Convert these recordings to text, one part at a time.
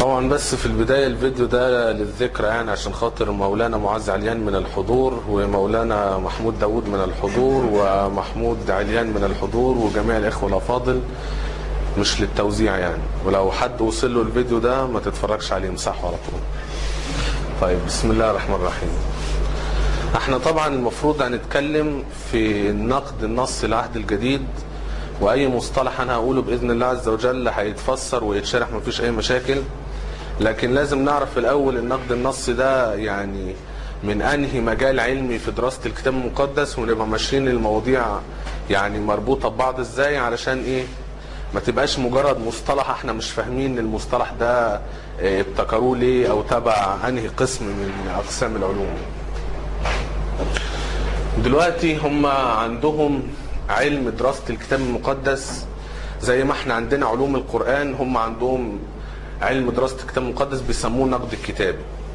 طبعا بس في البداية الفيديو ده للذكرى يعني عشان خاطر مولانا معز عليان من الحضور ومولانا محمود داود من الحضور ومحمود عليان من الحضور وجميع الإخوة الأفاضل مش للتوزيع يعني ولو حد وصل له الفيديو ده ما تتفرجش عليه مسحه على طول طيب بسم الله الرحمن الرحيم احنا طبعا المفروض هنتكلم في نقد النص العهد الجديد واي مصطلح انا هقوله باذن الله عز وجل هيتفسر ويتشرح مفيش اي مشاكل لكن لازم نعرف في الاول النقد النصي ده يعني من انهي مجال علمي في دراسه الكتاب المقدس ونبقى ماشيين المواضيع يعني مربوطه ببعض ازاي علشان ايه ما تبقاش مجرد مصطلح احنا مش فاهمين المصطلح ده اه، ابتكروه ليه او تبع انهي قسم من اقسام العلوم دلوقتي هم عندهم علم دراسة الكتاب المقدس زي ما احنا عندنا علوم القرآن هم عندهم علم دراسة الكتاب المقدس بيسموه نقد الكتاب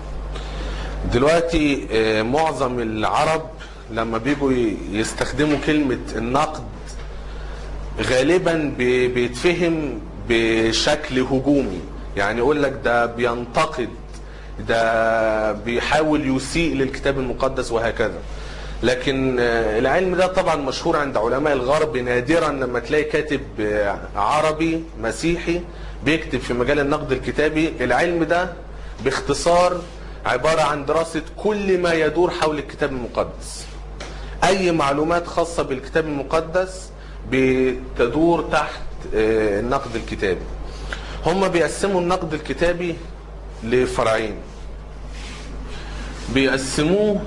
دلوقتي اه، معظم العرب لما بيجوا ي- يستخدموا كلمة النقد غالبا بي- بيتفهم بشكل هجومي يعني يقول لك ده بينتقد ده بيحاول يسيء للكتاب المقدس وهكذا لكن آه، العلم ده طبعا مشهور عند علماء الغرب نادرا لما تلاقي كاتب آه، عربي مسيحي بيكتب في مجال النقد الكتابي العلم ده باختصار عبارة عن دراسة كل ما يدور حول الكتاب المقدس اي معلومات خاصة بالكتاب المقدس بتدور تحت آه، النقد الكتابي هم بيقسموا النقد الكتابي لفرعين بيقسموه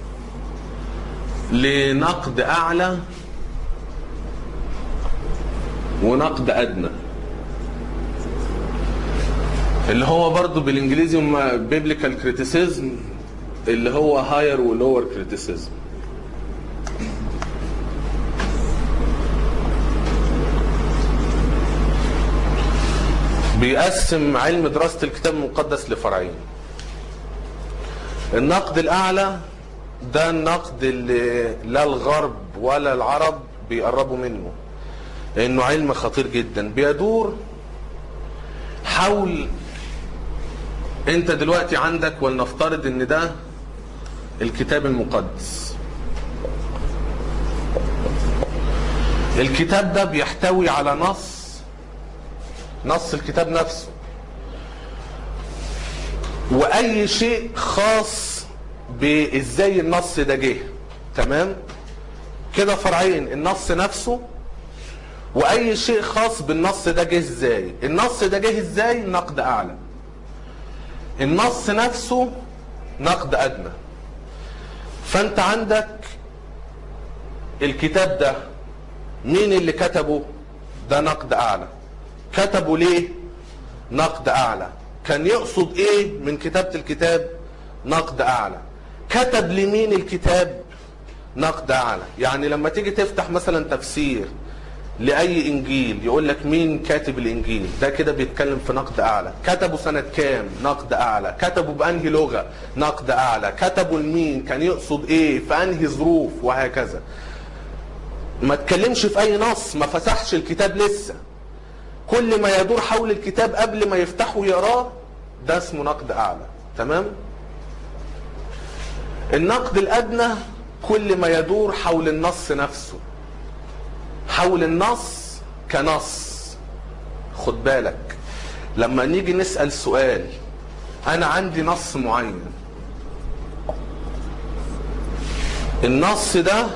لنقد اعلى ونقد ادنى اللي هو برضو بالانجليزي هم بيبليكال كريتيسيزم اللي هو هاير ولور كريتيسيزم بيقسم علم دراسة الكتاب المقدس لفرعين النقد الأعلى ده النقد اللي لا الغرب ولا العرب بيقربوا منه انه علم خطير جدا بيدور حول انت دلوقتي عندك ولنفترض ان ده الكتاب المقدس الكتاب ده بيحتوي على نص نص الكتاب نفسه واي شيء خاص بازاي النص ده جه تمام كده فرعين النص نفسه واي شيء خاص بالنص ده جه ازاي النص ده جه ازاي نقد اعلى النص نفسه نقد ادنى فانت عندك الكتاب ده مين اللي كتبه ده نقد اعلى كتبه ليه نقد اعلى كان يقصد ايه من كتابة الكتاب نقد اعلى كتب لمين الكتاب نقد اعلى يعني لما تيجي تفتح مثلا تفسير لاي انجيل يقول لك مين كاتب الانجيل ده كده بيتكلم في نقد اعلى كتبوا سنة كام نقد اعلى كتبوا بانهي لغة نقد اعلى كتبوا لمين كان يقصد ايه في انهي ظروف وهكذا ما تكلمش في اي نص ما فتحش الكتاب لسه كل ما يدور حول الكتاب قبل ما يفتحه ويقراه ده اسمه نقد اعلى تمام النقد الادنى كل ما يدور حول النص نفسه حول النص كنص خد بالك لما نيجي نسأل سؤال انا عندي نص معين النص ده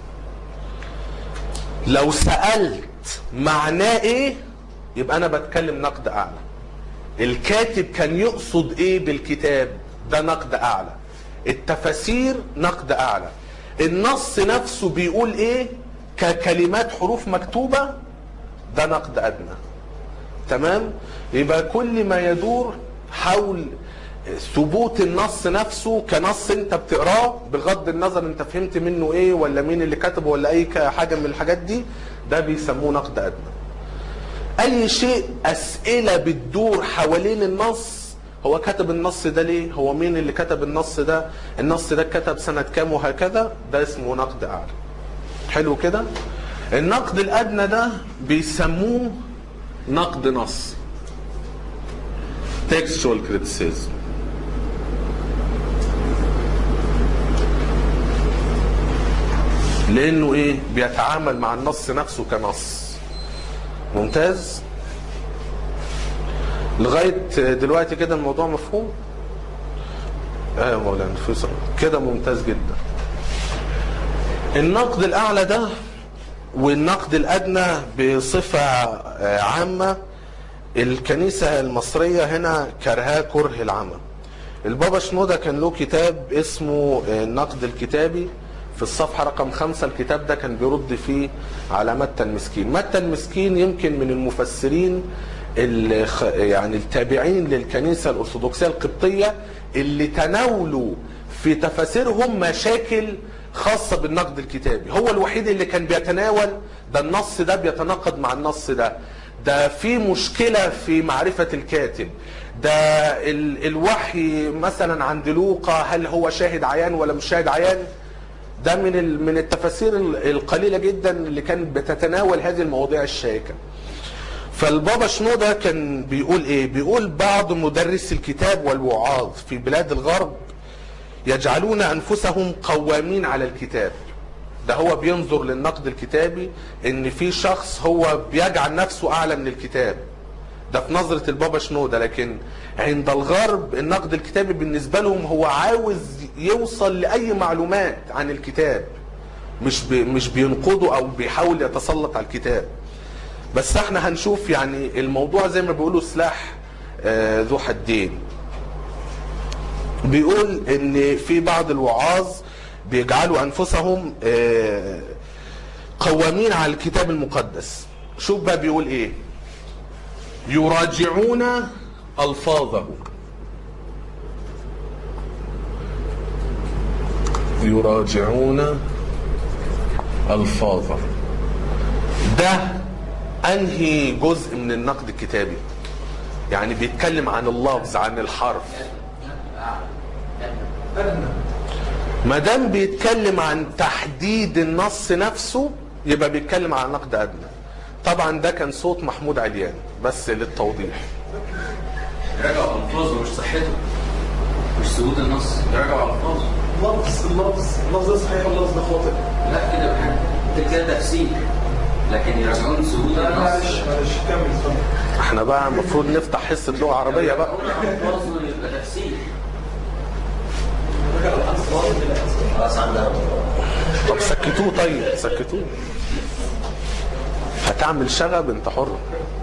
لو سألت معناه ايه يبقى انا بتكلم نقد اعلى الكاتب كان يقصد ايه بالكتاب ده نقد اعلى التفاسير نقد اعلى النص نفسه بيقول ايه ككلمات حروف مكتوبة ده نقد ادنى تمام يبقى كل ما يدور حول ثبوت النص نفسه كنص انت بتقراه بغض النظر انت فهمت منه ايه ولا مين اللي كتبه ولا اي حاجه من الحاجات دي ده بيسموه نقد ادنى اي شيء اسئله بتدور حوالين النص هو كتب النص ده ليه هو مين اللي كتب النص ده النص ده كتب سنه كام وهكذا ده اسمه نقد اعلى حلو كده النقد الادنى ده بيسموه نقد نص textual criticism لانه ايه بيتعامل مع النص نفسه كنص ممتاز لغايه دلوقتي كده الموضوع مفهوم اه يا مولانا فيصل كده ممتاز جدا النقد الاعلى ده والنقد الادنى بصفه آه، عامه الكنيسه المصريه هنا كرهاه كره العمى البابا شنوده كان له كتاب اسمه آه، النقد الكتابي في الصفحة رقم خمسة الكتاب ده كان بيرد فيه على متى المسكين متى المسكين يمكن من المفسرين اللي خ- يعني التابعين للكنيسة الأرثوذكسية القبطية اللي تناولوا في تفاسيرهم مشاكل خاصة بالنقد الكتابي هو الوحيد اللي كان بيتناول ده النص ده بيتناقض مع النص ده ده في مشكلة في معرفة الكاتب ده ال- الوحي مثلا عند لوقا هل هو شاهد عيان ولا مش شاهد عيان ده من ال- من التفاسير ال- القليله جدا اللي كانت بتتناول هذه المواضيع الشائكه. فالبابا شنودة كان بيقول ايه؟ بيقول بعض مدرسي الكتاب والوعاظ في بلاد الغرب يجعلون انفسهم قوامين على الكتاب. ده هو بينظر للنقد الكتابي ان في شخص هو بيجعل نفسه اعلى من الكتاب. ده في نظرة البابا شنودة لكن عند الغرب النقد الكتابي بالنسبة لهم هو عاوز يوصل لأي معلومات عن الكتاب مش بي مش بينقضه أو بيحاول يتسلط على الكتاب بس احنا هنشوف يعني الموضوع زي ما بيقولوا سلاح آه، ذو حدين بيقول ان في بعض الوعاظ بيجعلوا انفسهم آه، قوامين على الكتاب المقدس شوف بقى بيقول ايه يراجعون الفاظه يراجعون الفاظه ده انهي جزء من النقد الكتابي يعني بيتكلم عن اللفظ عن الحرف ما دام بيتكلم عن تحديد النص نفسه يبقى بيتكلم عن نقد ادنى طبعا ده كان صوت محمود عليان بس للتوضيح راجعوا الفاظه مش صحته مش ثبوت النص راجعوا الفاظه لفظ اللفظ اللفظ ده صحيح واللفظ ده خاطئ لا كده بحاجه ده كده تفسير لكن يرجعون ثبوت لا معلش النص معلش كمل اتفضل احنا بقى المفروض نفتح حصه لغه عربيه بقى الفاظه يبقى تفسير رجع الألفاظ إلى أسفل. خلاص عندنا طب سكتوه طيب سكتوه هتعمل شغب انت حر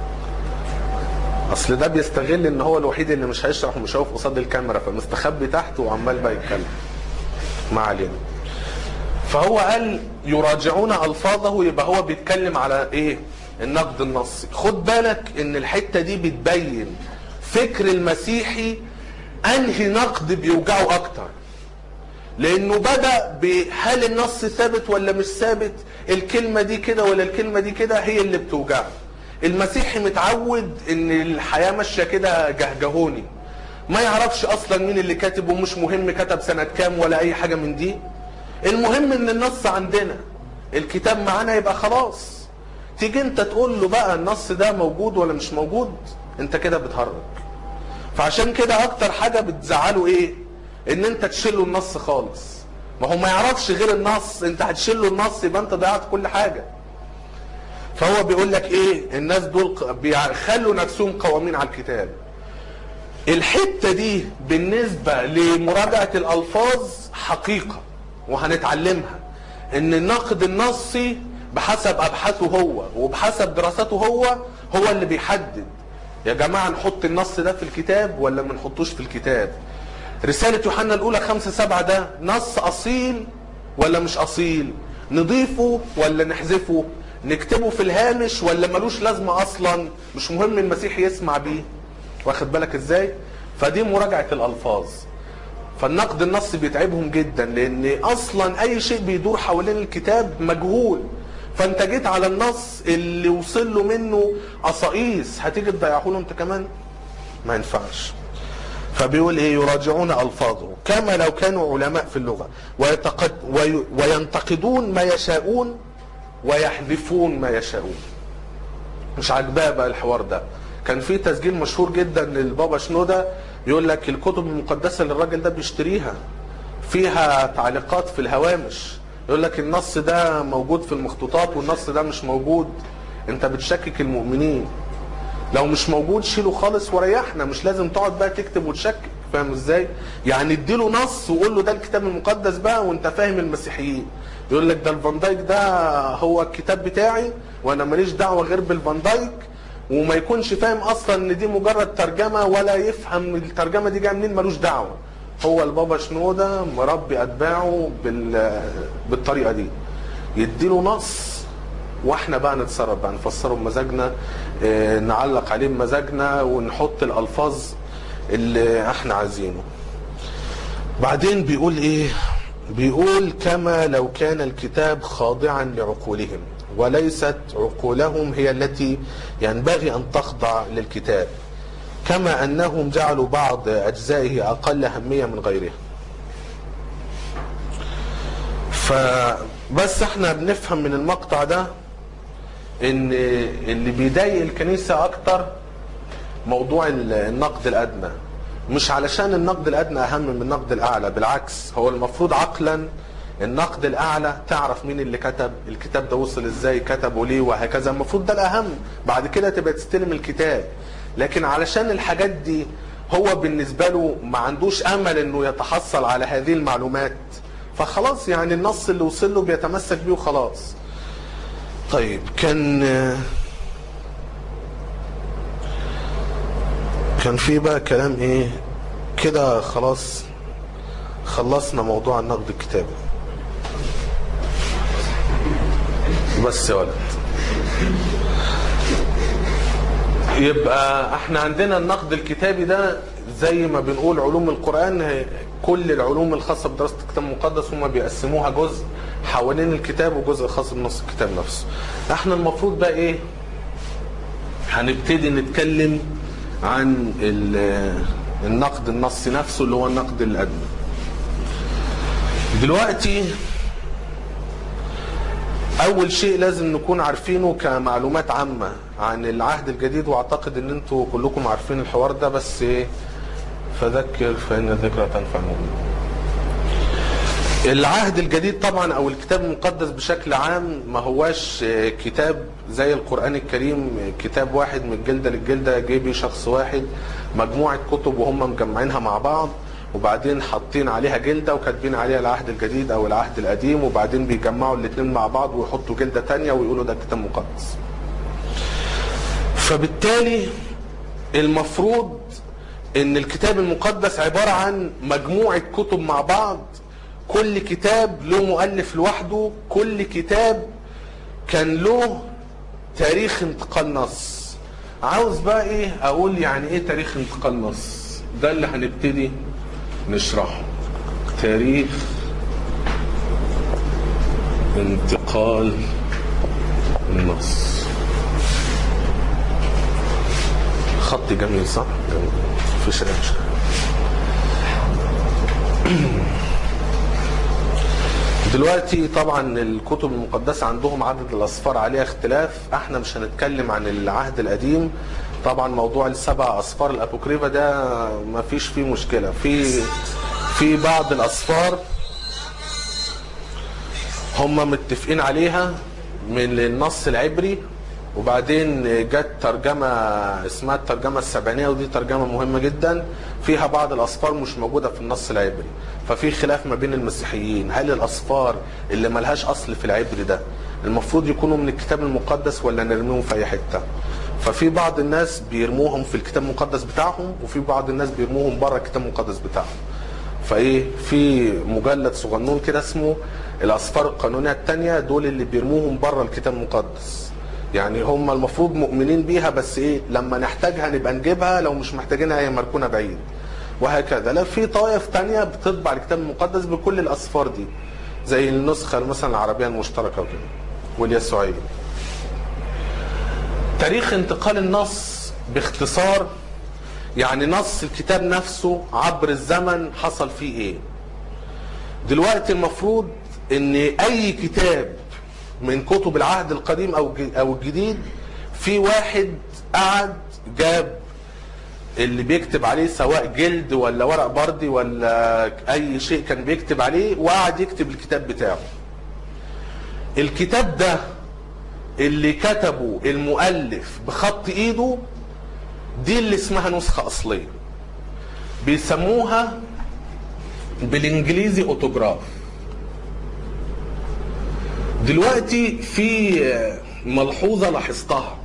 اصل ده بيستغل ان هو الوحيد اللي مش هيشرح ومش هيقف قصاد الكاميرا فمستخبي تحت وعمال بقى يتكلم ما علينا فهو قال يراجعون الفاظه يبقى هو بيتكلم على ايه النقد النصي خد بالك ان الحته دي بتبين فكر المسيحي انهي نقد بيوجعه اكتر لانه بدا بهل النص ثابت ولا مش ثابت الكلمه دي كده ولا الكلمه دي كده هي اللي بتوجعه المسيحي متعود ان الحياه ماشيه كده جهجهوني ما يعرفش اصلا مين اللي كاتب ومش مهم كتب سنه كام ولا اي حاجه من دي المهم ان النص عندنا الكتاب معانا يبقى خلاص تيجي انت تقول له بقى النص ده موجود ولا مش موجود انت كده بتهرج فعشان كده اكتر حاجه بتزعله ايه ان انت تشيله النص خالص ما هو ما يعرفش غير النص انت هتشيله النص يبقى انت ضيعت كل حاجه فهو بيقول لك ايه الناس دول ق- بيخلوا نفسهم قوامين على الكتاب الحته دي بالنسبه لمراجعه الالفاظ حقيقه وهنتعلمها ان النقد النصي بحسب ابحاثه هو وبحسب دراساته هو هو اللي بيحدد يا جماعه نحط النص ده في الكتاب ولا ما نحطوش في الكتاب رساله يوحنا الاولى خمسة سبعة ده نص اصيل ولا مش اصيل نضيفه ولا نحذفه نكتبه في الهامش ولا ملوش لازمه اصلا مش مهم المسيح يسمع بيه واخد بالك ازاي فدي مراجعه الالفاظ فالنقد النصي بيتعبهم جدا لان اصلا اي شيء بيدور حوالين الكتاب مجهول فانت جيت على النص اللي وصل له منه قصاقيس هتيجي تضيعه له انت كمان ما ينفعش فبيقول ايه يراجعون الفاظه كما لو كانوا علماء في اللغه ويتقد وي وينتقدون ما يشاءون ويحذفون ما يشاءون مش عاجباه بقى الحوار ده كان في تسجيل مشهور جدا للبابا شنودة يقول لك الكتب المقدسة اللي الراجل ده بيشتريها فيها تعليقات في الهوامش يقول لك النص ده موجود في المخطوطات والنص ده مش موجود انت بتشكك المؤمنين لو مش موجود شيله خالص وريحنا مش لازم تقعد بقى تكتب وتشكك فاهم ازاي يعني اديله نص وقول له ده الكتاب المقدس بقى وانت فاهم المسيحيين يقول لك ده الفان دايك ده هو الكتاب بتاعي وانا ماليش دعوه غير بالفان دايك وما يكونش فاهم اصلا ان دي مجرد ترجمه ولا يفهم الترجمه دي جايه منين ملوش دعوه هو البابا شنوده مربي اتباعه بال... بالطريقه دي يديله نص واحنا بقى نتصرف بقى نفسره بمزاجنا اه نعلق عليه بمزاجنا ونحط الالفاظ اللي احنا عايزينه بعدين بيقول ايه بيقول كما لو كان الكتاب خاضعا لعقولهم وليست عقولهم هي التي ينبغي ان تخضع للكتاب كما انهم جعلوا بعض اجزائه اقل اهميه من غيرها فبس احنا بنفهم من المقطع ده ان اللي بيضايق الكنيسه اكتر موضوع النقد الادنى مش علشان النقد الادنى اهم من النقد الاعلى بالعكس هو المفروض عقلا النقد الاعلى تعرف مين اللي كتب الكتاب ده وصل ازاي كتبه ليه وهكذا المفروض ده الاهم بعد كده تبقى تستلم الكتاب لكن علشان الحاجات دي هو بالنسبه له ما عندوش امل انه يتحصل على هذه المعلومات فخلاص يعني النص اللي وصل له بيتمسك بيه وخلاص طيب كان كان في بقى كلام ايه كده خلاص خلصنا موضوع النقد الكتابي بس يا ولد يبقى احنا عندنا النقد الكتابي ده زي ما بنقول علوم القرآن كل العلوم الخاصة بدراسة الكتاب المقدس هم بيقسموها جزء حوالين الكتاب وجزء خاص بنص الكتاب نفسه احنا المفروض بقى ايه هنبتدي نتكلم عن النقد النصي نفسه اللي هو النقد الأدنى دلوقتي أول شيء لازم نكون عارفينه كمعلومات عامة عن العهد الجديد وأعتقد إن أنتوا كلكم عارفين الحوار ده بس إيه فذكر فإن الذكرى تنفع المؤمنين العهد الجديد طبعا او الكتاب المقدس بشكل عام ما هواش كتاب زي القرآن الكريم كتاب واحد من الجلدة للجلدة جيبي شخص واحد مجموعة كتب وهم مجمعينها مع بعض وبعدين حاطين عليها جلدة وكاتبين عليها العهد الجديد او العهد القديم وبعدين بيجمعوا الاثنين مع بعض ويحطوا جلدة تانية ويقولوا ده كتاب مقدس فبالتالي المفروض ان الكتاب المقدس عبارة عن مجموعة كتب مع بعض كل كتاب له مؤلف لوحده كل كتاب كان له تاريخ انتقال نص عاوز بقى ايه اقول يعني ايه تاريخ انتقال نص ده اللي هنبتدي نشرحه تاريخ انتقال النص خط جميل صح؟ جميل مفيش اي مشكله دلوقتي طبعا الكتب المقدسة عندهم عدد الأصفار عليها اختلاف احنا مش هنتكلم عن العهد القديم طبعا موضوع السبع أصفار الأبوكريفة ده ما فيش فيه مشكلة في في بعض الأصفار هم متفقين عليها من النص العبري وبعدين جت ترجمة اسمها الترجمة السبعينية ودي ترجمة مهمة جدا فيها بعض الأصفار مش موجودة في النص العبري ففي خلاف ما بين المسيحيين هل الأصفار اللي ملهاش أصل في العبري ده المفروض يكونوا من الكتاب المقدس ولا نرميهم في أي حتة ففي بعض الناس بيرموهم في الكتاب المقدس بتاعهم وفي بعض الناس بيرموهم بره الكتاب المقدس بتاعهم فايه في مجلد صغنون كده اسمه الاسفار القانونيه الثانيه دول اللي بيرموهم بره الكتاب المقدس يعني هم المفروض مؤمنين بيها بس ايه لما نحتاجها نبقى نجيبها لو مش محتاجينها هي مركونه بعيد وهكذا لا في طوائف تانية بتطبع الكتاب المقدس بكل الاسفار دي زي النسخه مثلا العربيه المشتركه وكده واليسوعيه تاريخ انتقال النص باختصار يعني نص الكتاب نفسه عبر الزمن حصل فيه ايه دلوقتي المفروض ان اي كتاب من كتب العهد القديم او او الجديد في واحد قعد جاب اللي بيكتب عليه سواء جلد ولا ورق بردي ولا اي شيء كان بيكتب عليه وقعد يكتب الكتاب بتاعه الكتاب ده اللي كتبه المؤلف بخط ايده دي اللي اسمها نسخة اصلية بيسموها بالانجليزي اوتوجراف دلوقتي في ملحوظة لاحظتها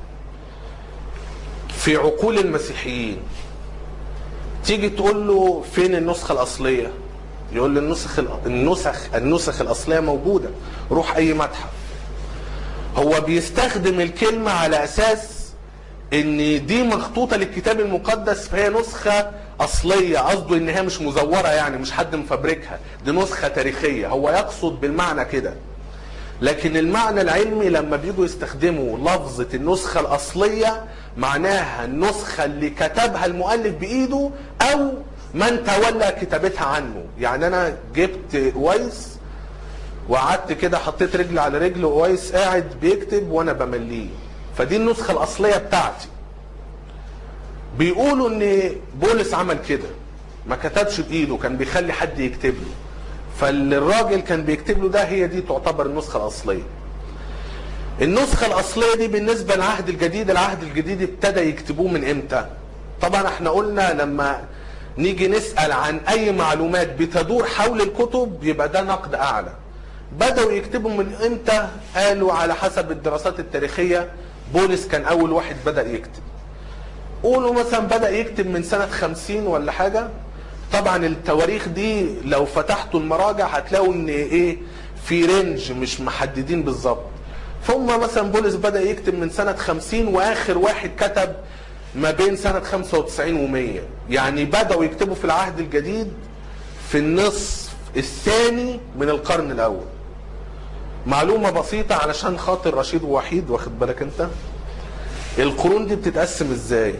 في عقول المسيحيين تيجي تقول له فين النسخة الأصلية يقول لي النسخ النسخ النسخ الأصلية موجودة روح أي متحف هو بيستخدم الكلمة على أساس إن دي مخطوطة للكتاب المقدس فهي نسخة أصلية قصده إن هي مش مزورة يعني مش حد مفبركها دي نسخة تاريخية هو يقصد بالمعنى كده لكن المعنى العلمي لما بيجوا يستخدموا لفظة النسخة الأصلية معناها النسخة اللي كتبها المؤلف بإيده أو من تولى كتابتها عنه يعني أنا جبت ويس وقعدت كده حطيت رجل على رجل وويس قاعد بيكتب وأنا بمليه فدي النسخة الأصلية بتاعتي بيقولوا ان بولس عمل كده ما كتبش بايده كان بيخلي حد يكتب له فالراجل كان بيكتب له ده هي دي تعتبر النسخة الأصلية النسخة الأصلية دي بالنسبة للعهد الجديد العهد الجديد ابتدى يكتبوه من امتى طبعا احنا قلنا لما نيجي نسأل عن أي معلومات بتدور حول الكتب يبقى ده نقد أعلى بدأوا يكتبوا من امتى قالوا على حسب الدراسات التاريخية بولس كان أول واحد بدأ يكتب قولوا مثلا بدأ يكتب من سنة خمسين ولا حاجة طبعا التواريخ دي لو فتحتوا المراجع هتلاقوا ان ايه في رينج مش محددين بالظبط ثم مثلا بولس بدأ يكتب من سنة 50 واخر واحد كتب ما بين سنة 95 و100 يعني بدأوا يكتبوا في العهد الجديد في النصف الثاني من القرن الاول معلومة بسيطة علشان خاطر رشيد ووحيد واخد بالك انت القرون دي بتتقسم ازاي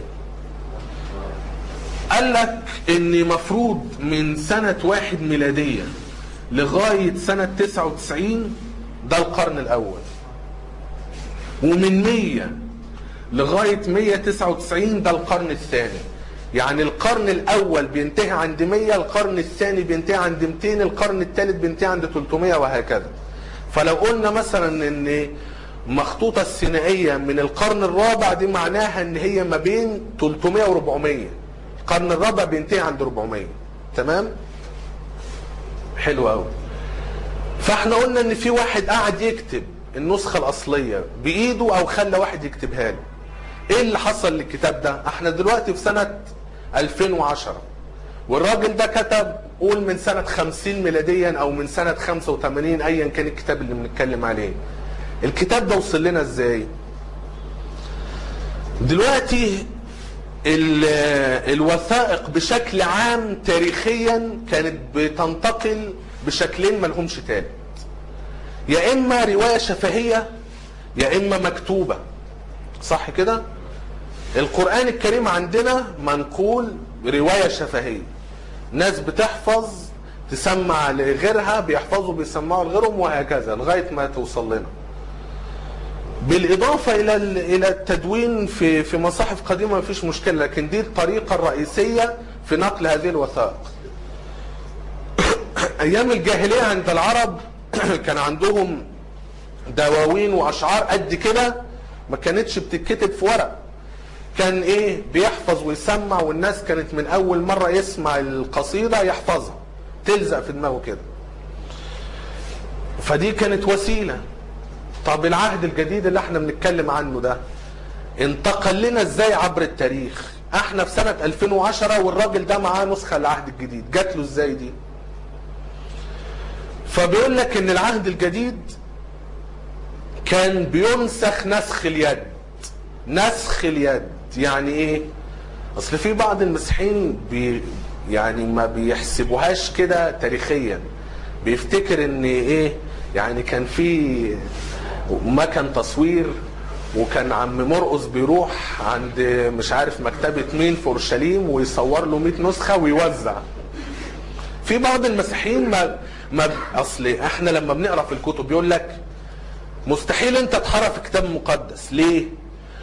قال لك ان مفروض من سنة واحد ميلادية لغاية سنة 99 ده القرن الاول ومن 100 لغاية 199 ده القرن الثاني يعني القرن الاول بينتهي عند 100 القرن الثاني بينتهي عند 200 القرن الثالث بينتهي عند 300 وهكذا فلو قلنا مثلا ان مخطوطة السينائية من القرن الرابع دي معناها ان هي ما بين 300 و 400 القرن الرابع بينتهي عند 400 تمام حلو قوي فاحنا قلنا ان في واحد قاعد يكتب النسخة الاصلية بايده او خلى واحد يكتبها له ايه اللي حصل للكتاب ده احنا دلوقتي في سنة 2010 والراجل ده كتب قول من سنة 50 ميلاديا او من سنة 85 ايا كان الكتاب اللي بنتكلم عليه الكتاب ده وصل لنا ازاي دلوقتي الوثائق بشكل عام تاريخيا كانت بتنتقل بشكلين ملهمش تالت يا اما روايه شفهيه يا اما مكتوبه صح كده القران الكريم عندنا منقول روايه شفهيه ناس بتحفظ تسمع لغيرها بيحفظوا بيسمعوا لغيرهم وهكذا لغايه ما توصل لنا بالاضافه الى الى التدوين في في مصاحف قديمه مفيش مشكله لكن دي الطريقه الرئيسيه في نقل هذه الوثائق ايام الجاهليه عند العرب كان عندهم دواوين واشعار قد كده ما كانتش بتتكتب في ورق كان ايه بيحفظ ويسمع والناس كانت من اول مره يسمع القصيده يحفظها تلزق في دماغه كده فدي كانت وسيله طب العهد الجديد اللي احنا بنتكلم عنه ده انتقل لنا ازاي عبر التاريخ احنا في سنة 2010 والراجل ده معاه نسخة العهد الجديد جات له ازاي دي فبيقول لك ان العهد الجديد كان بينسخ نسخ اليد نسخ اليد يعني ايه اصل في بعض المسيحيين بي يعني ما بيحسبوهاش كده تاريخيا بيفتكر ان ايه يعني كان في مكان تصوير وكان عم مرقص بيروح عند مش عارف مكتبة مين في اورشليم ويصور له 100 نسخة ويوزع في بعض المسيحيين ما ما اصل احنا لما بنقرا في الكتب يقول لك مستحيل انت تحرف كتاب مقدس ليه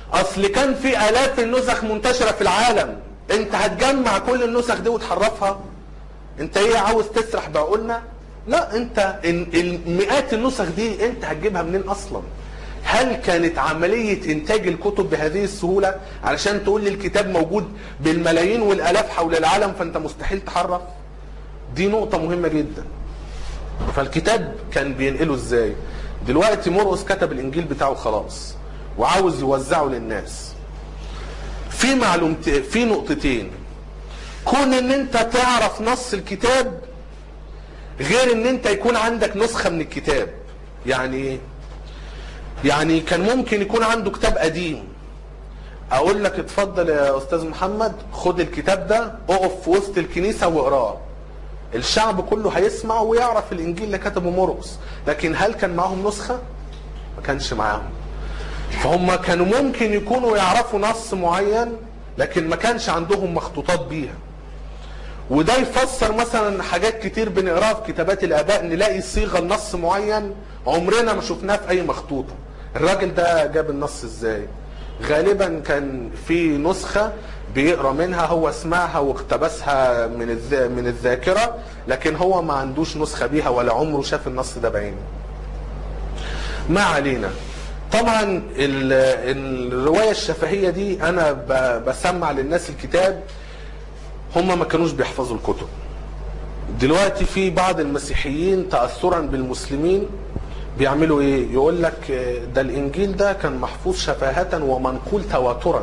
اصل كان في الاف النسخ منتشره في العالم انت هتجمع كل النسخ دي وتحرفها انت ايه عاوز تسرح بعقولنا لا انت ال- المئات النسخ دي انت هتجيبها منين اصلا هل كانت عملية انتاج الكتب بهذه السهولة علشان تقول لي الكتاب موجود بالملايين والالاف حول العالم فانت مستحيل تحرف دي نقطة مهمة جدا فالكتاب كان بينقله ازاي دلوقتي مرقس كتب الانجيل بتاعه خلاص وعاوز يوزعه للناس في معلومت في نقطتين كون ان انت تعرف نص الكتاب غير ان انت يكون عندك نسخة من الكتاب يعني ايه يعني كان ممكن يكون عنده كتاب قديم اقول لك اتفضل يا استاذ محمد خد الكتاب ده اقف في وسط الكنيسة واقراه الشعب كله هيسمع ويعرف الانجيل اللي كتبه مرقس لكن هل كان معاهم نسخة ما كانش معاهم فهم كانوا ممكن يكونوا يعرفوا نص معين لكن ما كانش عندهم مخطوطات بيها وده يفسر مثلا حاجات كتير بنقراها في كتابات الاباء نلاقي صيغه لنص معين عمرنا ما شفناه في اي مخطوطه الراجل ده جاب النص ازاي غالبا كان في نسخه بيقرا منها هو سمعها واقتبسها من الذا من الذاكره لكن هو ما عندوش نسخه بيها ولا عمره شاف النص ده بعينه ما علينا طبعا ال- الروايه الشفهيه دي انا ب- بسمع للناس الكتاب هم ما كانوش بيحفظوا الكتب دلوقتي في بعض المسيحيين تاثرا بالمسلمين بيعملوا ايه يقول لك آه، ده الانجيل ده كان محفوظ شفاهه ومنقول تواترا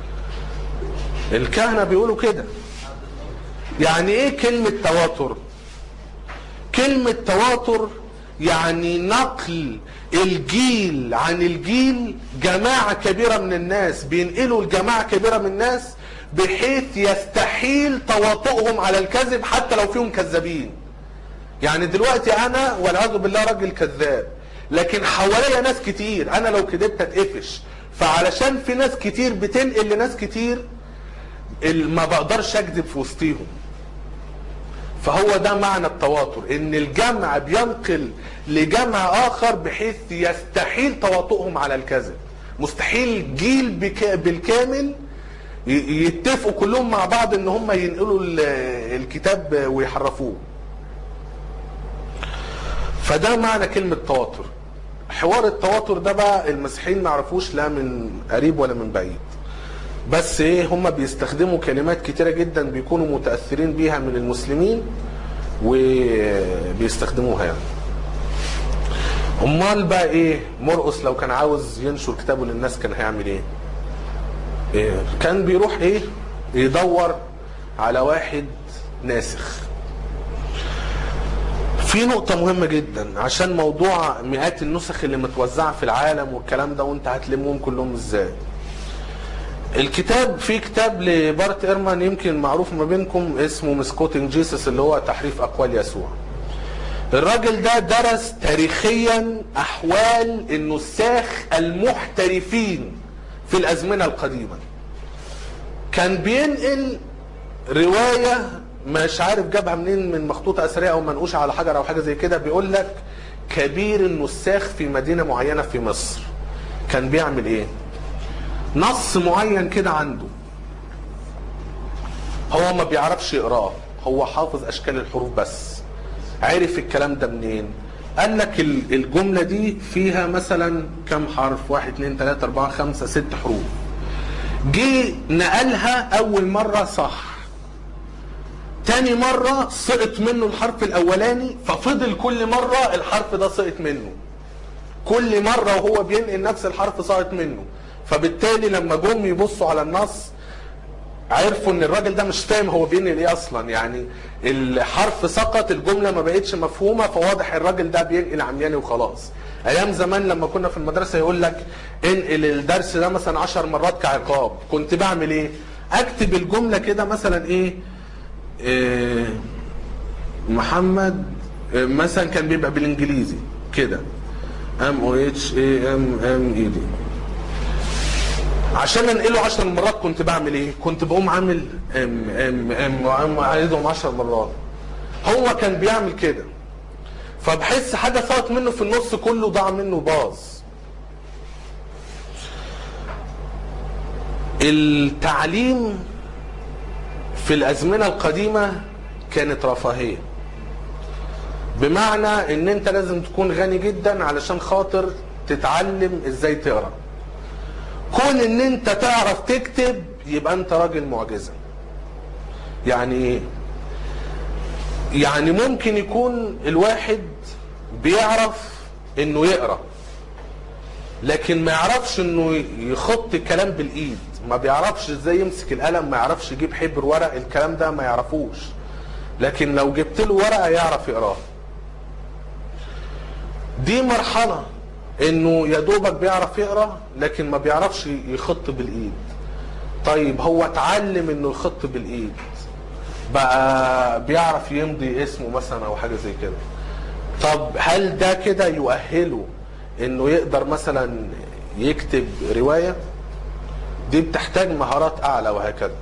الكهنه بيقولوا كده يعني ايه كلمه تواتر كلمة تواتر يعني نقل الجيل عن الجيل جماعة كبيرة من الناس بينقلوا الجماعة كبيرة من الناس بحيث يستحيل تواطؤهم على الكذب حتى لو فيهم كذابين يعني دلوقتي انا والعياذ بالله راجل كذاب لكن حواليا ناس كتير انا لو كذبت اتقفش فعلشان في ناس كتير بتنقل لناس كتير ال- ما بقدرش اكذب في وسطيهم فهو ده معنى التواتر ان الجمع بينقل لجمع اخر بحيث يستحيل تواطؤهم على الكذب مستحيل جيل بك بالكامل ي- يتفقوا كلهم مع بعض ان هم ينقلوا ال- الكتاب ويحرفوه فده معنى كلمة تواتر حوار التواتر ده بقى المسيحيين ما يعرفوش لا من قريب ولا من بعيد بس ايه هم بيستخدموا كلمات كتيرة جدا بيكونوا متأثرين بيها من المسلمين وبيستخدموها يعني امال بقى ايه مرقس لو كان عاوز ينشر كتابه للناس كان هيعمل ايه, إيه؟ كان بيروح ايه يدور على واحد ناسخ في نقطة مهمة جدا عشان موضوع مئات النسخ اللي متوزعة في العالم والكلام ده وانت هتلمهم كلهم ازاي الكتاب في كتاب لبارت ايرمان يمكن معروف ما بينكم اسمه مسكوتنج جيسس اللي هو تحريف اقوال يسوع الراجل ده درس تاريخيا احوال النساخ المحترفين في الازمنه القديمه كان بينقل روايه مش عارف جابها منين من مخطوطه اثريه او منقوشه على حجر او حاجه زي كده بيقول لك كبير النساخ في مدينه معينه في مصر كان بيعمل ايه نص معين كده عنده هو ما بيعرفش يقراه هو حافظ اشكال الحروف بس عرف الكلام ده منين قال لك ال- الجملة دي فيها مثلا كم حرف واحد اتنين تلاتة اربعة خمسة ست حروف جه نقلها اول مرة صح تاني مرة سقط منه الحرف الاولاني ففضل كل مرة الحرف ده سقط منه كل مرة وهو بينقل نفس الحرف سقط منه فبالتالي لما جم يبصوا على النص عرفوا ان الراجل ده مش فاهم هو بينقل ايه اصلا يعني الحرف سقط الجمله ما بقتش مفهومه فواضح الراجل ده بينقل عمياني وخلاص ايام زمان لما كنا في المدرسه يقول لك انقل الدرس ده مثلا عشر مرات كعقاب كنت بعمل ايه اكتب الجمله كده مثلا ايه, إيه محمد إيه مثلا كان بيبقى بالانجليزي كده ام او اتش اي ام ام اي دي عشان انقله عشر مرات كنت بعمل ايه؟ كنت بقوم عامل ام ام ام وأقوم عايزهم عشر مرات. هو كان بيعمل كده. فبحس حاجه فات منه في النص كله ضاع منه باظ. التعليم في الازمنه القديمه كانت رفاهيه بمعنى ان انت لازم تكون غني جدا علشان خاطر تتعلم ازاي تقرا كون ان انت تعرف تكتب يبقى انت راجل معجزه يعني ايه يعني ممكن يكون الواحد بيعرف انه يقرا لكن ما يعرفش انه يخط الكلام بالايد ما بيعرفش ازاي يمسك القلم ما يعرفش يجيب حبر ورق الكلام ده ما يعرفوش لكن لو جبت له ورقه يعرف يقراه دي مرحله انه يا دوبك بيعرف يقرا لكن ما بيعرفش يخط بالايد طيب هو اتعلم انه يخط بالايد بقى بيعرف يمضي اسمه مثلا او حاجه زي كده طب هل ده كده يؤهله انه يقدر مثلا يكتب روايه دي بتحتاج مهارات اعلى وهكذا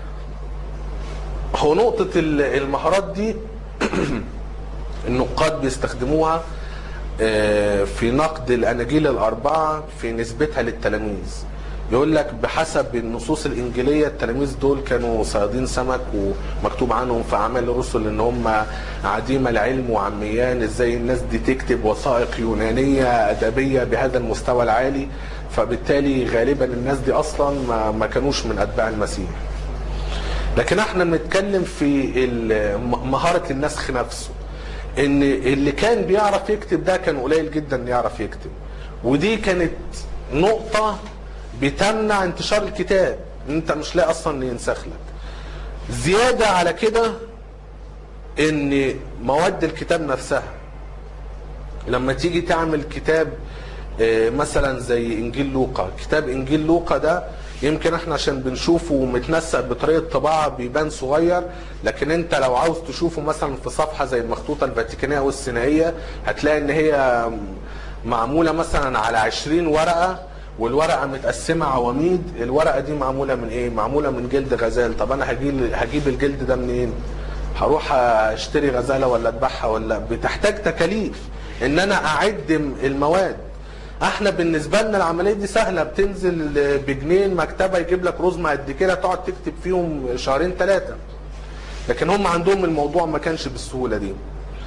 هو نقطه ال- المهارات دي النقاد بيستخدموها آه، في نقد الاناجيل الاربعه في نسبتها للتلاميذ يقول لك بحسب النصوص الانجيليه التلاميذ دول كانوا صيادين سمك ومكتوب عنهم في اعمال الرسل ان هم عديم العلم وعميان ازاي الناس دي تكتب وثائق يونانيه ادبيه بهذا المستوى العالي فبالتالي غالبا الناس دي اصلا ما, ما كانوش من اتباع المسيح لكن احنا بنتكلم في ال- م- مهاره النسخ نفسه ان اللي كان بيعرف يكتب ده كان قليل جدا إنه يعرف يكتب ودي كانت نقطه بتمنع انتشار الكتاب انت مش لاقي اصلا إن ينسخ لك زياده على كده ان مواد الكتاب نفسها لما تيجي تعمل كتاب آه، مثلا زي انجيل لوقا كتاب انجيل لوقا ده يمكن احنا عشان بنشوفه متنسق بطريقه طباعه بيبان صغير لكن انت لو عاوز تشوفه مثلا في صفحه زي المخطوطه الفاتيكانيه والسينائيه هتلاقي ان هي معموله مثلا على 20 ورقه والورقه متقسمه عواميد الورقه دي معموله من ايه معموله من جلد غزال طب انا هجيب هجيب الجلد ده منين هروح اشتري غزاله ولا اذبحها ولا بتحتاج تكاليف ان انا اعد المواد احنا بالنسبه لنا العمليه دي سهله بتنزل بجنين مكتبه يجيب لك رزمه قد كده تقعد تكتب فيهم شهرين ثلاثه لكن هم عندهم الموضوع ما كانش بالسهوله دي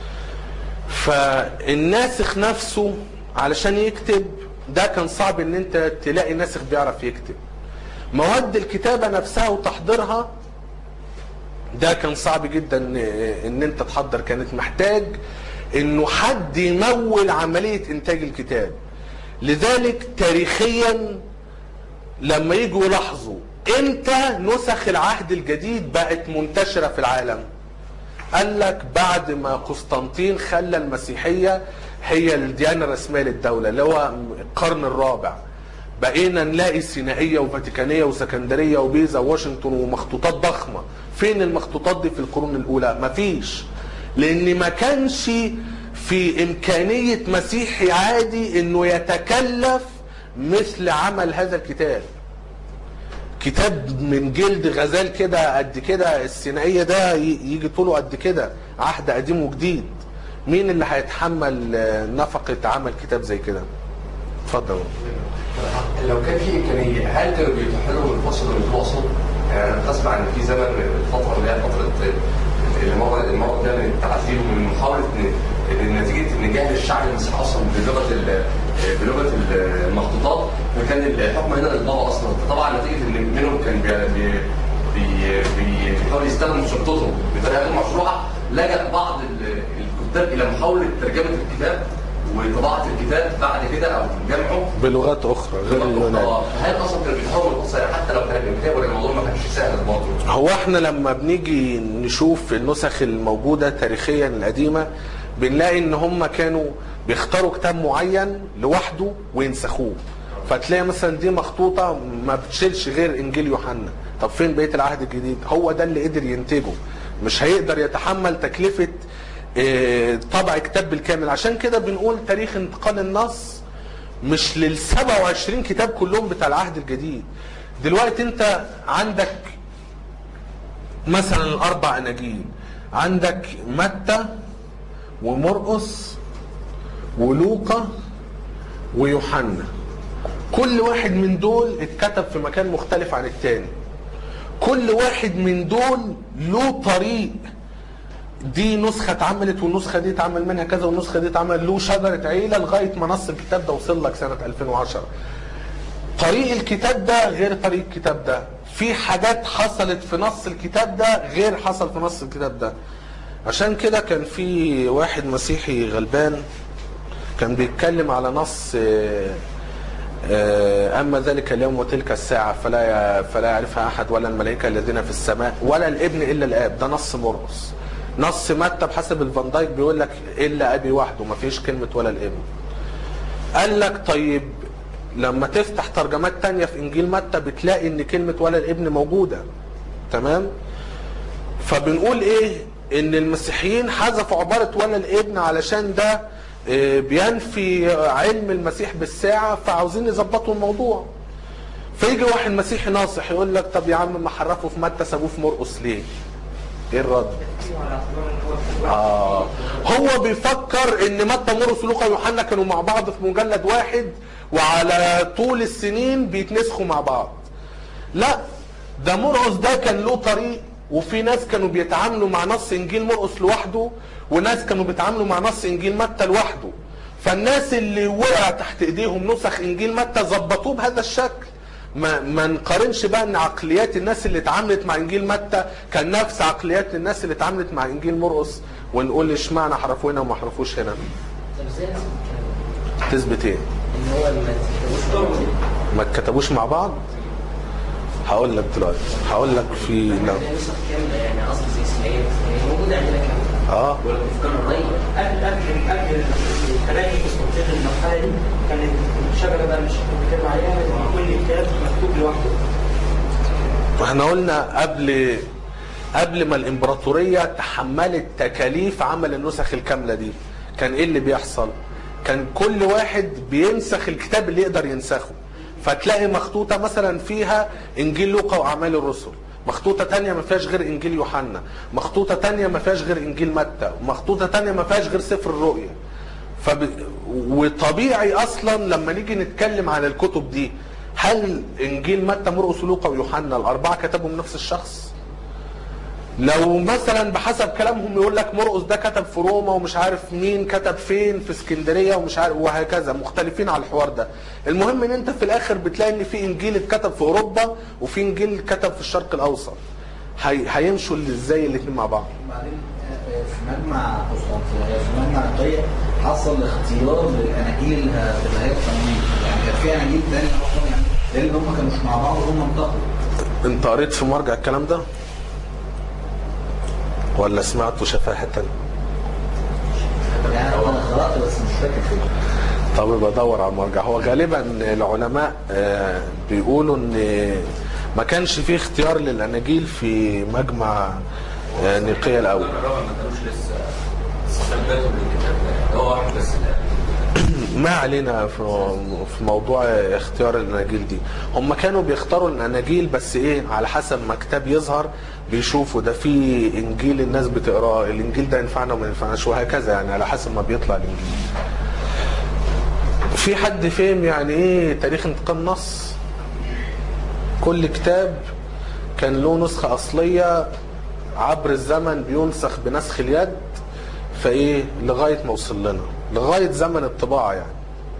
فالناسخ نفسه علشان يكتب ده كان صعب ان انت تلاقي ناسخ بيعرف يكتب مواد الكتابه نفسها وتحضيرها ده كان صعب جدا ان انت تحضر كانت محتاج انه حد يمول عمليه انتاج الكتاب لذلك تاريخيا لما يجوا يلاحظوا امتى نسخ العهد الجديد بقت منتشره في العالم قال لك بعد ما قسطنطين خلى المسيحيه هي الديانه الرسميه للدوله اللي هو القرن الرابع بقينا نلاقي سينائيه وفاتيكانيه وسكندريه وبيزا وواشنطن ومخطوطات ضخمه فين المخطوطات دي في القرون الاولى مفيش لان ما كانش في امكانيه مسيحي عادي انه يتكلف مثل عمل هذا الكتاب كتاب من جلد غزال كده قد كده السينائيه ده ي- يجي طوله قد كده عهد قديم وجديد مين اللي هيتحمل آه، نفقه عمل كتاب زي كده اتفضل لو كان في امكانيه هل كانوا بيتيحوا لهم الفصل المتواصل؟ يعني انا بسمع ان في زمن الفتره اللي هي فتره المرض المرض ده من التعذيب ومن محاوله ان إن نتيجه ان جهل الشعب المسيحي اصلا بلغه ال- بلغه المخطوطات فكان الحكم هنا للبابا اصلا فطبعا نتيجه ان منهم كان بي بي بي بي بيحاول يستخدم سلطته بطريقه غير مشروعه لجا بعض ال- الكتاب الى محاوله ترجمه الكتاب وطباعه الكتاب بعد كده او جمعه بلغات اخرى غير اليوناني آه، هل اصلا كانوا بيتحولوا القصه يعني حتى لو كان الكتاب ولا الموضوع ما كانش سهل برضه هو احنا لما بنيجي نشوف النسخ الموجودة تاريخيا القديمة بنلاقي ان هم كانوا بيختاروا كتاب معين لوحده وينسخوه فتلاقي مثلا دي مخطوطة ما بتشيلش غير انجيل يوحنا طب فين بقية العهد الجديد هو ده اللي قدر ينتجه مش هيقدر يتحمل تكلفة اه، طبع كتاب بالكامل عشان كده بنقول تاريخ انتقال النص مش لل 27 كتاب كلهم بتاع العهد الجديد دلوقتي انت عندك مثلا الاربع اناجيل عندك متى ومرقس ولوقا ويوحنا كل واحد من دول اتكتب في مكان مختلف عن التاني كل واحد من دول له طريق دي نسخة اتعملت والنسخة دي اتعمل منها كذا والنسخة دي اتعمل له شجرة عيلة لغاية ما نص الكتاب ده وصل لك سنة 2010 طريق الكتاب ده غير طريق الكتاب ده في حاجات حصلت في نص الكتاب ده غير حصل في نص الكتاب ده عشان كده كان في واحد مسيحي غلبان كان بيتكلم على نص آه، آه، أما ذلك اليوم وتلك الساعة فلا فلا يعرفها أحد ولا الملائكة الذين في السماء ولا الابن إلا الآب ده نص مرقس نص متى بحسب الفان دايك بيقول لك إلا أبي وحده ما فيش كلمة ولا الابن قال لك طيب لما تفتح ترجمات تانية في إنجيل متى بتلاقي إن كلمة ولا الابن موجودة تمام فبنقول ايه ان المسيحيين حذفوا عبارة ولا الابن علشان ده آه، بينفي علم المسيح بالساعة فعاوزين يظبطوا الموضوع فيجي واحد مسيحي ناصح يقول لك طب يا عم ما حرفوا في متى سابوه في مرقس ليه؟ ايه الرد؟ آه هو بيفكر ان متى مرقس لوقا ويوحنا كانوا مع بعض في مجلد واحد وعلى طول السنين بيتنسخوا مع بعض لا ده مرقس ده كان له طريق وفي ناس كانوا بيتعاملوا مع نص انجيل مرقس لوحده وناس كانوا بيتعاملوا مع نص انجيل متى لوحده فالناس اللي وقع تحت ايديهم نسخ انجيل متى ظبطوه بهذا الشكل ما ما نقارنش بقى ان عقليات الناس اللي اتعاملت مع انجيل متى كان نفس عقليات الناس اللي اتعاملت مع انجيل مرقس ونقول اشمعنى حرفوا هنا وما حرفوش هنا طب ازاي نثبت الكلام ده؟ تثبت ايه ان هو ما تكتبوش ما اتكتبوش مع بعض هقول لك دلوقتي هقول لك في لو ده نسخ كامله يعني اصل زي اسماعيل اسماعيل موجوده عندنا كامله اه ولا بافكار الري قبل قبل قبل التلاقي في تنطيق المرحله دي كانت الشجره بقى مش بنتكلم عليها كل كتاب مكتوب لوحده واحنا قلنا قبل قبل ما الامبراطوريه تحملت تكاليف عمل النسخ الكامله دي كان ايه اللي بيحصل كان كل واحد بينسخ الكتاب اللي يقدر ينسخه فتلاقي مخطوطه مثلا فيها انجيل لوقا واعمال الرسل مخطوطه تانية ما فيهاش غير انجيل يوحنا مخطوطه تانية ما فيهاش غير انجيل متى ومخطوطه تانية ما فيهاش غير سفر الرؤيا فب... وطبيعي اصلا لما نيجي نتكلم عن الكتب دي هل انجيل متى مرقس ولوقا ويوحنا الاربعه كتبوا من نفس الشخص لو مثلا بحسب كلامهم يقول لك مرقس ده كتب في روما ومش عارف مين كتب فين في اسكندريه ومش عارف وهكذا مختلفين على الحوار ده المهم ان انت في الاخر بتلاقي ان في انجيل اتكتب في اوروبا وفي انجيل اتكتب في الشرق الاوسط هي... هيمشوا ازاي الاثنين مع بعض وبعدين آه، في مجمع قسطنطينية في مجمع نقية حصل اختيار للاناجيل اللي هتبقى هي القانونية يعني كان في اناجيل تانية اصلا يعني لان هم كانوا مش مع بعض وهم انتقلوا انت قريت في مرجع الكلام ده ولا سمعته شفاهة يعني انا قرات بس مش فاكر فين طب بدور على المرجع هو غالبا العلماء آه، بيقولوا ان ما كانش فيه اختيار للاناجيل في مجمع آه، نيقيا الاول الرابع ما كانوش لسه ثبتوا بالكتاب ده هو واحد بس اللي ما علينا في في موضوع اختيار الاناجيل دي هم كانوا بيختاروا الاناجيل بس ايه على حسب ما كتاب يظهر بيشوفوا ده في انجيل الناس بتقراه الانجيل ده ينفعنا وما ينفعناش وهكذا يعني على حسب ما بيطلع الانجيل في حد فهم يعني ايه تاريخ انتقال نص كل كتاب كان له نسخة أصلية عبر الزمن بينسخ بنسخ اليد فايه لغاية ما وصل لنا لغاية زمن الطباعة يعني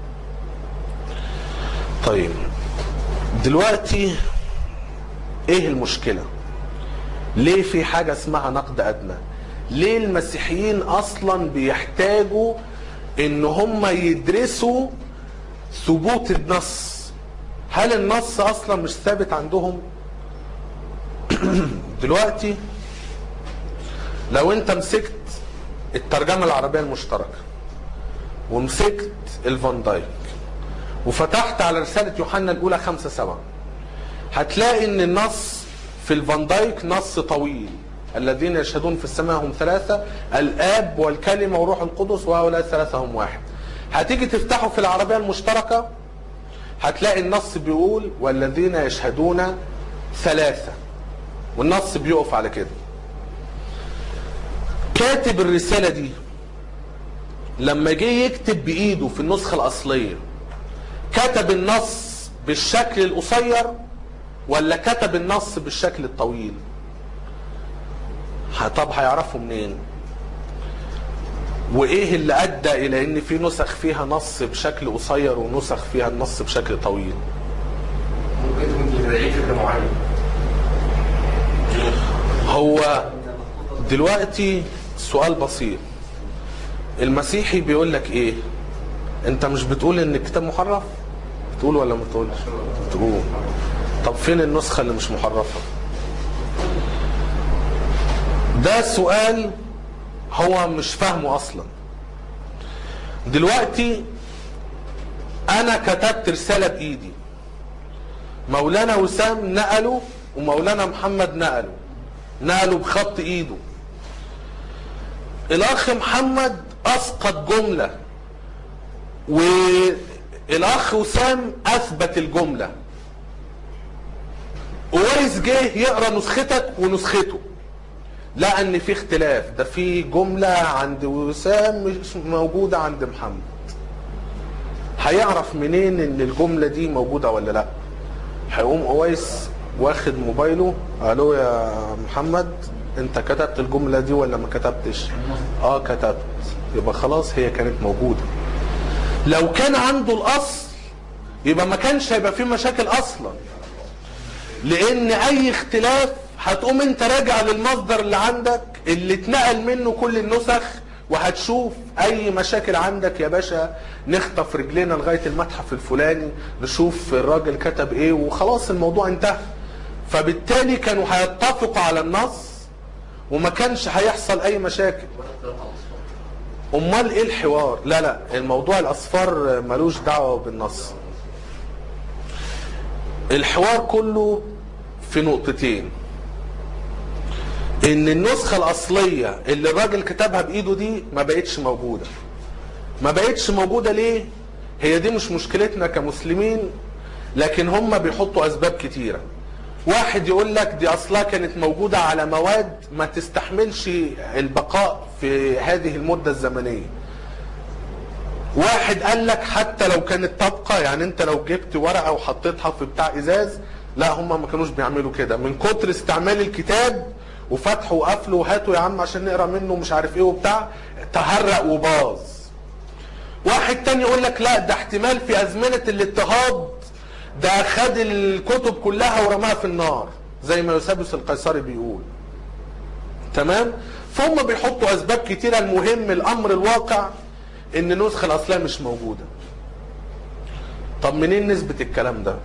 طيب دلوقتي ايه المشكلة ليه في حاجة اسمها نقد أدنى ليه المسيحيين أصلا بيحتاجوا ان هم يدرسوا ثبوت النص هل النص اصلا مش ثابت عندهم دلوقتي لو انت مسكت الترجمة العربية المشتركة ومسكت الفان دايك وفتحت على رسالة يوحنا الأولى خمسة سبعة هتلاقي ان النص في الفان دايك نص طويل الذين يشهدون في السماء هم ثلاثة الآب والكلمة وروح القدس وهؤلاء الثلاثة هم واحد هتيجي تفتحه في العربية المشتركة هتلاقي النص بيقول والذين يشهدون ثلاثة والنص بيقف على كده كاتب الرسالة دي لما جه يكتب بإيده في النسخة الأصلية كتب النص بالشكل القصير ولا كتب النص بالشكل الطويل ه- طب هيعرفوا منين وايه اللي ادى الى ان في نسخ فيها نص بشكل قصير ونسخ فيها النص بشكل طويل ممكن تكون تدعي فكر معين هو دلوقتي سؤال بسيط المسيحي بيقول لك ايه انت مش بتقول ان الكتاب محرف بتقول ولا ما بتقولش بتقول طب فين النسخه اللي مش محرفه ده سؤال هو مش فاهمه اصلا دلوقتي انا كتبت رساله بايدي مولانا وسام نقله ومولانا محمد نقله نقله بخط ايده الاخ محمد اسقط جمله والاخ وسام اثبت الجمله اويس جه يقرا نسختك ونسخته لقى ان في اختلاف ده في جمله عند وسام مش موجوده عند محمد هيعرف منين ان الجمله دي موجوده ولا لا هيقوم اويس واخد موبايله الو يا محمد انت كتبت الجمله دي ولا ما كتبتش اه كتبت يبقى خلاص هي كانت موجوده لو كان عنده الاصل يبقى ما كانش هيبقى فيه مشاكل اصلا لان اي اختلاف هتقوم انت راجع للمصدر اللي عندك اللي اتنقل منه كل النسخ وهتشوف اي مشاكل عندك يا باشا نخطف رجلينا لغايه المتحف الفلاني نشوف الراجل كتب ايه وخلاص الموضوع انتهى فبالتالي كانوا هيتفقوا على النص وما كانش هيحصل اي مشاكل امال ايه الحوار لا لا الموضوع الاصفار ملوش دعوه بالنص الحوار كله في نقطتين ان النسخة الاصلية اللي الراجل كتبها بايده دي ما بقتش موجودة ما بقتش موجودة ليه هي دي مش مشكلتنا كمسلمين لكن هم بيحطوا اسباب كتيرة واحد يقول لك دي اصلها كانت موجودة على مواد ما تستحملش البقاء في هذه المدة الزمنية واحد قال لك حتى لو كانت طبقه يعني انت لو جبت ورقه وحطيتها في بتاع ازاز لا هم ما كانوش بيعملوا كده من كتر استعمال الكتاب وفتحه وقفله وهاته يا عم عشان نقرا منه مش عارف ايه وبتاع تهرق وباظ واحد تاني يقول لك لا ده احتمال في ازمنه الاضطهاد ده خد الكتب كلها ورماها في النار زي ما يوسابيوس القيصري بيقول تمام فهم بيحطوا اسباب كتيره المهم الامر الواقع ان النسخه الاصليه مش موجوده طب منين نثبت الكلام ده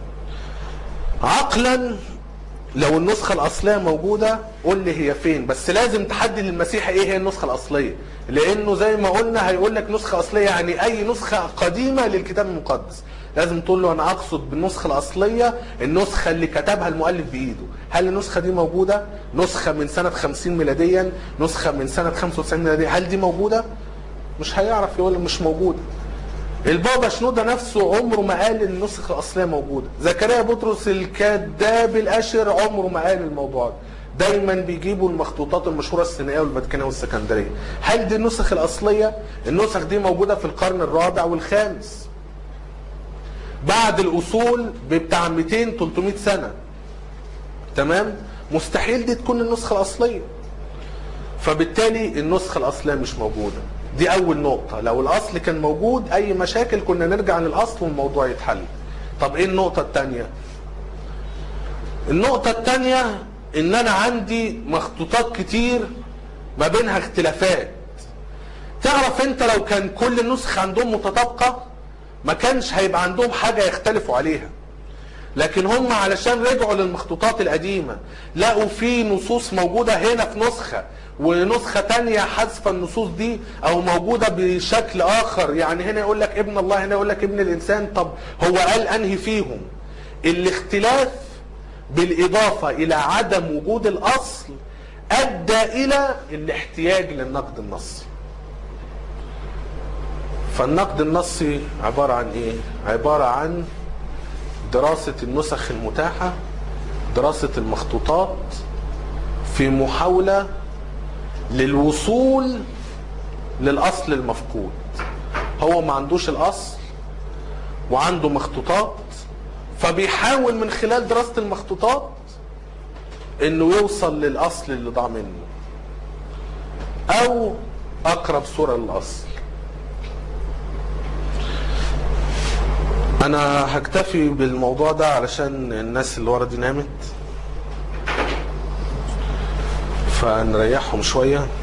عقلا لو النسخه الاصليه موجوده قول لي هي فين بس لازم تحدد للمسيحي ايه هي النسخه الاصليه لانه زي ما قلنا هيقول لك نسخه اصليه يعني اي نسخه قديمه للكتاب المقدس لازم تقول له انا اقصد بالنسخه الاصليه النسخه اللي كتبها المؤلف بايده هل النسخه دي موجوده نسخه من سنه 50 ميلاديا نسخه من سنه 95 ميلاديا هل دي موجوده مش هيعرف يقول مش موجوده البابا شنودة نفسه عمره ما قال ان النسخة الأصلية موجودة زكريا بطرس الكذاب الأشر عمره ما قال الموضوع ده دايما بيجيبوا المخطوطات المشهورة السينائية والفاتيكانية والسكندرية هل دي النسخ الأصلية النسخ دي موجودة في القرن الرابع والخامس بعد الأصول بتاع 200 300 سنة تمام مستحيل دي تكون النسخة الأصلية فبالتالي النسخة الأصلية مش موجودة دي أول نقطة لو الأصل كان موجود أي مشاكل كنا نرجع للأصل والموضوع يتحل طب إيه النقطة التانية النقطة التانية إن أنا عندي مخطوطات كتير ما بينها اختلافات تعرف أنت لو كان كل النسخ عندهم متطابقة ما كانش هيبقى عندهم حاجة يختلفوا عليها لكن هم علشان رجعوا للمخطوطات القديمة لقوا في نصوص موجودة هنا في نسخة ونسخة تانية حذف النصوص دي او موجودة بشكل اخر يعني هنا يقول لك ابن الله هنا يقول لك ابن الانسان طب هو قال انهي فيهم الاختلاف بالاضافة الى عدم وجود الاصل ادى الى الاحتياج للنقد النصي فالنقد النصي عبارة عن ايه عبارة عن دراسة النسخ المتاحة دراسة المخطوطات في محاولة للوصول للأصل المفقود هو ما عندوش الأصل وعنده مخطوطات فبيحاول من خلال دراسة المخطوطات انه يوصل للاصل اللي ضاع منه او اقرب صورة للاصل انا هكتفي بالموضوع ده علشان الناس اللي ورا دي نامت فنريحهم شويه